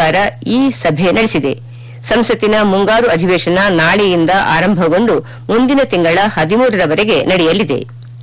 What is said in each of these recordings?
ಗುರುವಾರ ಈ ಸಭೆ ನಡೆಸಿದೆ ಸಂಸತ್ತಿನ ಮುಂಗಾರು ಅಧಿವೇಶನ ನಾಳೆಯಿಂದ ಆರಂಭಗೊಂಡು ಮುಂದಿನ ತಿಂಗಳ ಹದಿಮೂರರವರೆಗೆ ನಡೆಯಲಿದೆ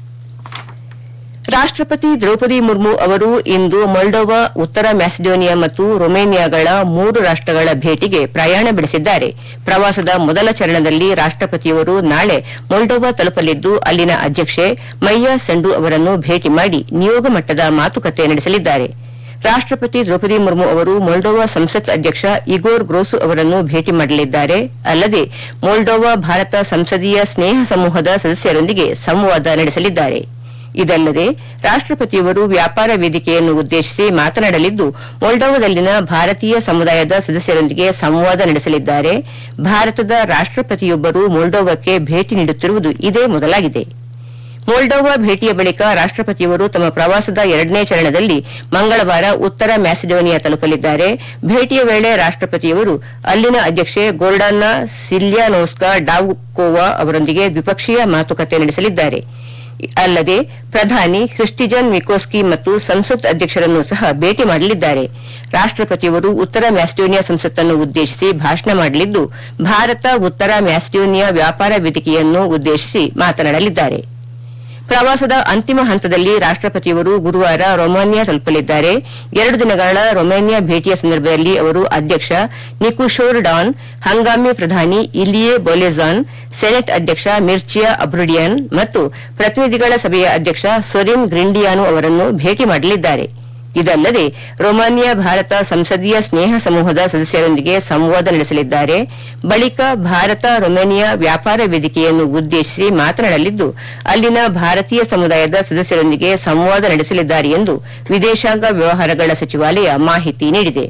ರಾಷ್ಟಪತಿ ದ್ರೌಪದಿ ಮುರ್ಮು ಅವರು ಇಂದು ಮೊಲ್ಡೋವಾ ಉತ್ತರ ಮ್ಯಾಸಿಡೋನಿಯಾ ಮತ್ತು ರೊಮೇನಿಯಾಗಳ ಮೂರು ರಾಷ್ಟಗಳ ಭೇಟಿಗೆ ಪ್ರಯಾಣ ಬೆಳೆಸಿದ್ದಾರೆ ಪ್ರವಾಸದ ಮೊದಲ ಚರಣದಲ್ಲಿ ರಾಷ್ಟಪತಿಯವರು ನಾಳೆ ಮೊಲ್ಡೋವಾ ತಲುಪಲಿದ್ದು ಅಲ್ಲಿನ ಅಧ್ಯಕ್ಷೆ ಮೈಯಾ ಸಂಡು ಅವರನ್ನು ಭೇಟಿ ಮಾಡಿ ನಿಯೋಗ ಮಟ್ಟದ ಮಾತುಕತೆ ನಡೆಸಲಿದ್ದಾರೆ ರಾಷ್ಟಪತಿ ದ್ರೌಪದಿ ಮುರ್ಮು ಅವರು ಮೊಲ್ಡೋವಾ ಸಂಸತ್ ಅಧ್ಯಕ್ಷ ಇಗೋರ್ ಗ್ರೋಸು ಅವರನ್ನು ಭೇಟಿ ಮಾಡಲಿದ್ದಾರೆ ಅಲ್ಲದೆ ಮೊಲ್ಡೋವಾ ಭಾರತ ಸಂಸದೀಯ ಸ್ನೇಹ ಸಮೂಹದ ಸದಸ್ಯರೊಂದಿಗೆ ಸಂವಾದ ನಡೆಸಲಿದ್ದಾರೆ ಇದಲ್ಲದೆ ರಾಷ್ಟಪತಿಯವರು ವ್ಯಾಪಾರ ವೇದಿಕೆಯನ್ನು ಉದ್ದೇಶಿಸಿ ಮಾತನಾಡಲಿದ್ದು ಮೊಲ್ಡೋವಾದಲ್ಲಿನ ಭಾರತೀಯ ಸಮುದಾಯದ ಸದಸ್ಯರೊಂದಿಗೆ ಸಂವಾದ ನಡೆಸಲಿದ್ದಾರೆ ಭಾರತದ ರಾಷ್ಟಪತಿಯೊಬ್ಬರು ಮೊಲ್ಡೋವಾಕ್ಕೆ ಭೇಟಿ ನೀಡುತ್ತಿರುವುದು ಇದೇ ಮೊದಲಾಗಿದೆ ಮೊಲ್ಡೋವಾ ಭೇಟಿಯ ಬಳಿಕ ರಾಷ್ಟಪತಿಯವರು ತಮ್ಮ ಪ್ರವಾಸದ ಎರಡನೇ ಚರಣದಲ್ಲಿ ಮಂಗಳವಾರ ಉತ್ತರ ಮ್ಯಾಸಿಡೋನಿಯಾ ತಲುಪಲಿದ್ದಾರೆ ಭೇಟಿಯ ವೇಳೆ ರಾಷ್ಟಪತಿಯವರು ಅಲ್ಲಿನ ಅಧ್ಯಕ್ಷೆ ಗೋರ್ಡಾನ್ನ ಸಿಲ್ಯಾನೋಸ್ಕಾ ಡಾವ್ಕೋವಾ ಅವರೊಂದಿಗೆ ದ್ವಿಪಕ್ಷೀಯ ಮಾತುಕತೆ ನಡೆಸಲಿದ್ದಾರೆ ಅಲ್ಲದೆ ಪ್ರಧಾನಿ ಕ್ರಿಸ್ಟಿಜನ್ ಮಿಕೋಸ್ಕಿ ಮತ್ತು ಸಂಸತ್ ಅಧ್ಯಕ್ಷರನ್ನು ಸಹ ಭೇಟಿ ಮಾಡಲಿದ್ದಾರೆ ರಾಷ್ಟಪತಿಯವರು ಉತ್ತರ ಮ್ಯಾಸಿಡೋನಿಯಾ ಸಂಸತ್ತನ್ನು ಉದ್ದೇಶಿಸಿ ಭಾಷಣ ಮಾಡಲಿದ್ದು ಭಾರತ ಉತ್ತರ ಮ್ಯಾಸಿಡೋನಿಯಾ ವ್ಯಾಪಾರ ವೇದಿಕೆಯನ್ನು ಉದ್ದೇಶಿಸಿ ಮಾತನಾಡಲಿದ್ದಾರೆ ಪ್ರವಾಸದ ಅಂತಿಮ ಹಂತದಲ್ಲಿ ರಾಷ್ಟಪತಿಯವರು ಗುರುವಾರ ರೊಮಾನಿಯಾ ತಲುಪಲಿದ್ದಾರೆ ಎರಡು ದಿನಗಳ ರೊಮೇನಿಯಾ ಭೇಟಿಯ ಸಂದರ್ಭದಲ್ಲಿ ಅವರು ಅಧ್ಯಕ್ಷ ನಿಕುಶೋರ್ ಡಾನ್ ಹಂಗಾಮಿ ಪ್ರಧಾನಿ ಇಲಿಯೆ ಬೊಲೆಜಾನ್ ಸೆನೆಟ್ ಅಧ್ಯಕ್ಷ ಮಿರ್ಚಿಯಾ ಅಬ್ರುಡಿಯನ್ ಮತ್ತು ಪ್ರತಿನಿಧಿಗಳ ಸಭೆಯ ಅಧ್ಯಕ್ಷ ಸೊರಿನ್ ಗ್ರಿಂಡಿಯಾನು ಅವರನ್ನು ಭೇಟಿ ಮಾಡಲಿದ್ದಾರೆ ಇದಲ್ಲದೆ ರೊಮಾನಿಯಾ ಭಾರತ ಸಂಸದೀಯ ಸ್ನೇಹ ಸಮೂಹದ ಸದಸ್ಯರೊಂದಿಗೆ ಸಂವಾದ ನಡೆಸಲಿದ್ದಾರೆ ಬಳಿಕ ಭಾರತ ರೊಮೇನಿಯಾ ವ್ಯಾಪಾರ ವೇದಿಕೆಯನ್ನು ಉದ್ದೇಶಿಸಿ ಮಾತನಾಡಲಿದ್ದು ಅಲ್ಲಿನ ಭಾರತೀಯ ಸಮುದಾಯದ ಸದಸ್ಯರೊಂದಿಗೆ ಸಂವಾದ ನಡೆಸಲಿದ್ದಾರೆ ಎಂದು ವಿದೇಶಾಂಗ ವ್ಯವಹಾರಗಳ ಸಚಿವಾಲಯ ಮಾಹಿತಿ ನೀಡಿದೆ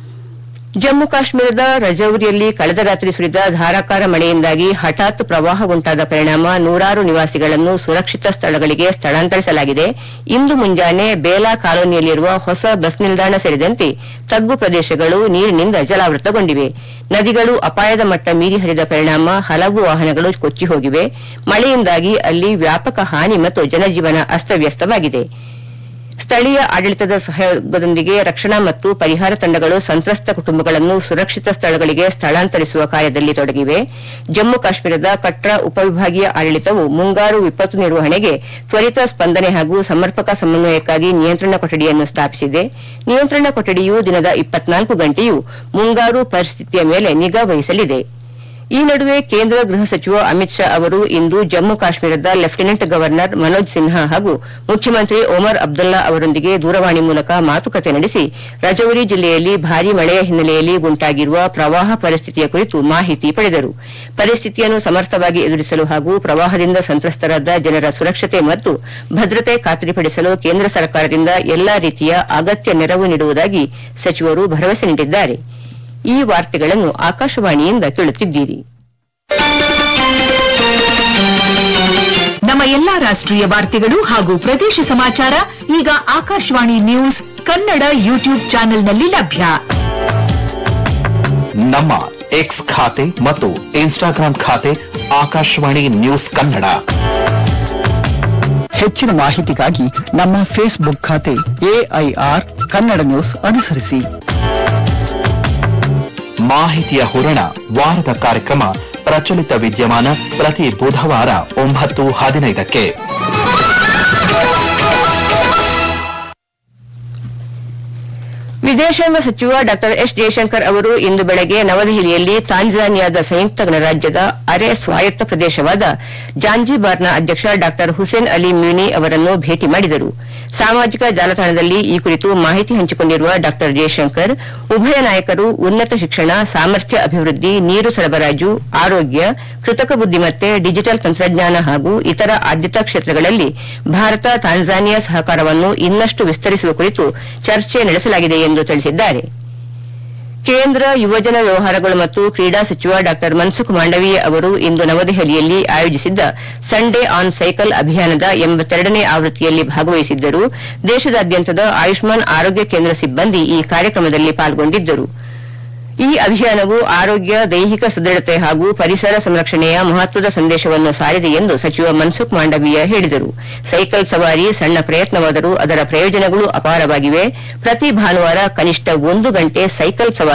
ಜಮ್ಮು ಕಾಶ್ಮೀರದ ರಜೌರಿಯಲ್ಲಿ ಕಳೆದ ರಾತ್ರಿ ಸುರಿದ ಧಾರಾಕಾರ ಮಳೆಯಿಂದಾಗಿ ಹಠಾತ್ ಪ್ರವಾಹ ಉಂಟಾದ ಪರಿಣಾಮ ನೂರಾರು ನಿವಾಸಿಗಳನ್ನು ಸುರಕ್ಷಿತ ಸ್ಥಳಗಳಿಗೆ ಸ್ಥಳಾಂತರಿಸಲಾಗಿದೆ ಇಂದು ಮುಂಜಾನೆ ಬೇಲಾ ಕಾಲೋನಿಯಲ್ಲಿರುವ ಹೊಸ ಬಸ್ ನಿಲ್ದಾಣ ಸೇರಿದಂತೆ ತಗ್ಗು ಪ್ರದೇಶಗಳು ನೀರಿನಿಂದ ಜಲಾವೃತಗೊಂಡಿವೆ ನದಿಗಳು ಅಪಾಯದ ಮಟ್ಟ ಮೀರಿ ಹರಿದ ಪರಿಣಾಮ ಹಲವು ವಾಹನಗಳು ಕೊಚ್ಚಿ ಹೋಗಿವೆ ಮಳೆಯಿಂದಾಗಿ ಅಲ್ಲಿ ವ್ಯಾಪಕ ಹಾನಿ ಮತ್ತು ಜನಜೀವನ ಅಸ್ತವ್ಯಸ್ತವಾಗಿದೆ ಸ್ಥಳೀಯ ಆಡಳಿತದ ಸಹಯೋಗದೊಂದಿಗೆ ರಕ್ಷಣಾ ಮತ್ತು ಪರಿಹಾರ ತಂಡಗಳು ಸಂತ್ರಸ್ತ ಕುಟುಂಬಗಳನ್ನು ಸುರಕ್ಷಿತ ಸ್ಥಳಗಳಿಗೆ ಸ್ಥಳಾಂತರಿಸುವ ಕಾರ್ಯದಲ್ಲಿ ತೊಡಗಿವೆ ಜಮ್ಮು ಕಾಶ್ಮೀರದ ಕಟ್ರಾ ಉಪವಿಭಾಗೀಯ ಆಡಳಿತವು ಮುಂಗಾರು ವಿಪತ್ತು ನಿರ್ವಹಣೆಗೆ ತ್ವರಿತ ಸ್ಪಂದನೆ ಹಾಗೂ ಸಮರ್ಪಕ ಸಮನ್ವಯಕ್ಕಾಗಿ ನಿಯಂತ್ರಣ ಕೊಠಡಿಯನ್ನು ಸ್ಥಾಪಿಸಿದೆ ನಿಯಂತ್ರಣ ಕೊಠಡಿಯು ದಿನದ ಇಪ್ಪತ್ನಾಲ್ಕು ಗಂಟೆಯೂ ಮುಂಗಾರು ಪರಿಸ್ಥಿತಿಯ ಮೇಲೆ ನಿಗಾ ವಹಿಸಲಿದೆ ಈ ನಡುವೆ ಕೇಂದ್ರ ಗೃಹ ಸಚಿವ ಅಮಿತ್ ಶಾ ಅವರು ಇಂದು ಜಮ್ಮು ಕಾಶ್ಮೀರದ ಲೆಫ್ಟಿನೆಂಟ್ ಗವರ್ನರ್ ಮನೋಜ್ ಸಿನ್ಹಾ ಹಾಗೂ ಮುಖ್ಯಮಂತ್ರಿ ಒಮರ್ ಅಬ್ದುಲ್ಲಾ ಅವರೊಂದಿಗೆ ದೂರವಾಣಿ ಮೂಲಕ ಮಾತುಕತೆ ನಡೆಸಿ ರಜೌರಿ ಜಿಲ್ಲೆಯಲ್ಲಿ ಭಾರೀ ಮಳೆಯ ಹಿನ್ನೆಲೆಯಲ್ಲಿ ಉಂಟಾಗಿರುವ ಪ್ರವಾಹ ಪರಿಸ್ಥಿತಿಯ ಕುರಿತು ಮಾಹಿತಿ ಪಡೆದರು ಪರಿಸ್ಥಿತಿಯನ್ನು ಸಮರ್ಥವಾಗಿ ಎದುರಿಸಲು ಹಾಗೂ ಪ್ರವಾಹದಿಂದ ಸಂತ್ರಸ್ತರಾದ ಜನರ ಸುರಕ್ಷತೆ ಮತ್ತು ಭದ್ರತೆ ಖಾತ್ರಿಪಡಿಸಲು ಕೇಂದ್ರ ಸರ್ಕಾರದಿಂದ ಎಲ್ಲಾ ರೀತಿಯ ಅಗತ್ಯ ನೆರವು ನೀಡುವುದಾಗಿ ಸಚಿವರು ಭರವಸೆ ನೀಡಿದ್ದಾರೆ ಈ ವಾರ್ತೆಗಳನ್ನು ಆಕಾಶವಾಣಿಯಿಂದ ಕೇಳುತ್ತಿದ್ದೀರಿ ನಮ್ಮ ಎಲ್ಲಾ ರಾಷ್ಟ್ರೀಯ ವಾರ್ತೆಗಳು ಹಾಗೂ ಪ್ರದೇಶ ಸಮಾಚಾರ ಈಗ ಆಕಾಶವಾಣಿ ನ್ಯೂಸ್ ಕನ್ನಡ ಯೂಟ್ಯೂಬ್ ಚಾನೆಲ್ನಲ್ಲಿ ಲಭ್ಯ ನಮ್ಮ ಎಕ್ಸ್ ಖಾತೆ ಮತ್ತು ಇನ್ಸ್ಟಾಗ್ರಾಂ ಖಾತೆ ಆಕಾಶವಾಣಿ ನ್ಯೂಸ್ ಕನ್ನಡ ಹೆಚ್ಚಿನ ಮಾಹಿತಿಗಾಗಿ ನಮ್ಮ ಫೇಸ್ಬುಕ್ ಖಾತೆ ಎಐಆರ್ ಕನ್ನಡ ನ್ಯೂಸ್ ಅನುಸರಿಸಿ ಮಾಹಿತಿಯ ಹೂರಣ ವಾರದ ಕಾರ್ಯಕ್ರಮ ಪ್ರಚಲಿತ ವಿದ್ಯಮಾನ ಪ್ರತಿ ಬುಧವಾರ ಒಂಬತ್ತು ಹದಿನೈದಕ್ಕೆ ವಿದೇಶಾಂಗ ಸಚಿವ ಡಾ ಎಸ್ ಜಯಶಂಕರ್ ಅವರು ಇಂದು ಬೆಳಗ್ಗೆ ನವದೆಹಲಿಯಲ್ಲಿ ತಾಂಜಾನಿಯಾದ ಸಂಯುಕ್ತ ಗಣರಾಜ್ಯದ ಅರೆ ಸ್ವಾಯತ್ತ ಪ್ರದೇಶವಾದ ಜಾಂಜಿಬಾರ್ನ ಅಧ್ಯಕ್ಷ ಡಾ ಹುಸೇನ್ ಅಲಿ ಮ್ಯೂನಿ ಅವರನ್ನು ಭೇಟಿ ಮಾಡಿದರು ಸಾಮಾಜಿಕ ಜಾಲತಾಣದಲ್ಲಿ ಈ ಕುರಿತು ಮಾಹಿತಿ ಹಂಚಿಕೊಂಡಿರುವ ಡಾ ಜಯಶಂಕರ್ ಉಭಯ ನಾಯಕರು ಉನ್ನತ ಶಿಕ್ಷಣ ಸಾಮರ್ಥ್ಯ ಅಭಿವೃದ್ಧಿ ನೀರು ಸರಬರಾಜು ಆರೋಗ್ಯ ಕೃತಕ ಬುದ್ದಿಮತ್ತೆ ಡಿಜಿಟಲ್ ತಂತ್ರಜ್ಞಾನ ಹಾಗೂ ಇತರ ಆದ್ಯತಾ ಕ್ಷೇತ್ರಗಳಲ್ಲಿ ಭಾರತ ತಾಂಜಾನಿಯಾ ಸಹಕಾರವನ್ನು ಇನ್ನಷ್ಟು ವಿಸ್ತರಿಸುವ ಕುರಿತು ಚರ್ಚೆ ನಡೆಸಲಾಗಿದೆ ಎಂದು ತಿಳಿಸಿದ್ದಾರೆ ಕೇಂದ್ರ ಯುವಜನ ವ್ಯವಹಾರಗಳು ಮತ್ತು ಕ್ರೀಡಾ ಸಚಿವ ಡಾ ಮನ್ಸುಖ್ ಮಾಂಡವೀಯ ಅವರು ಇಂದು ನವದೆಹಲಿಯಲ್ಲಿ ಆಯೋಜಿಸಿದ್ದ ಸಂಡೇ ಆನ್ ಸೈಕಲ್ ಅಭಿಯಾನದ ಎಂಬತ್ತೆರಡನೇ ಆವೃತ್ತಿಯಲ್ಲಿ ಭಾಗವಹಿಸಿದ್ದರು ದೇಶದಾದ್ಯಂತದ ಆಯುಷ್ಮಾನ್ ಆರೋಗ್ಯ ಕೇಂದ್ರ ಸಿಬ್ಬಂದಿ ಈ ಕಾರ್ಯಕ್ರಮದಲ್ಲಿ ಪಾಲ್ಗೊಂಡಿದ್ದರು ಈ ಅಭಿಯಾನವು ಆರೋಗ್ಯ ದೈಹಿಕ ಸದೃಢತೆ ಹಾಗೂ ಪರಿಸರ ಸಂರಕ್ಷಣೆಯ ಮಹತ್ವದ ಸಂದೇಶವನ್ನು ಸಾರಿದೆ ಎಂದು ಸಚಿವ ಮನ್ಸುಖ್ ಮಾಂಡವೀಯ ಹೇಳಿದರು ಸೈಕಲ್ ಸವಾರಿ ಸಣ್ಣ ಪ್ರಯತ್ನವಾದರೂ ಅದರ ಪ್ರಯೋಜನಗಳು ಅಪಾರವಾಗಿವೆ ಪ್ರತಿ ಭಾನುವಾರ ಕನಿಷ್ಠ ಒಂದು ಗಂಟೆ ಸೈಕಲ್ ಸವಾರಿ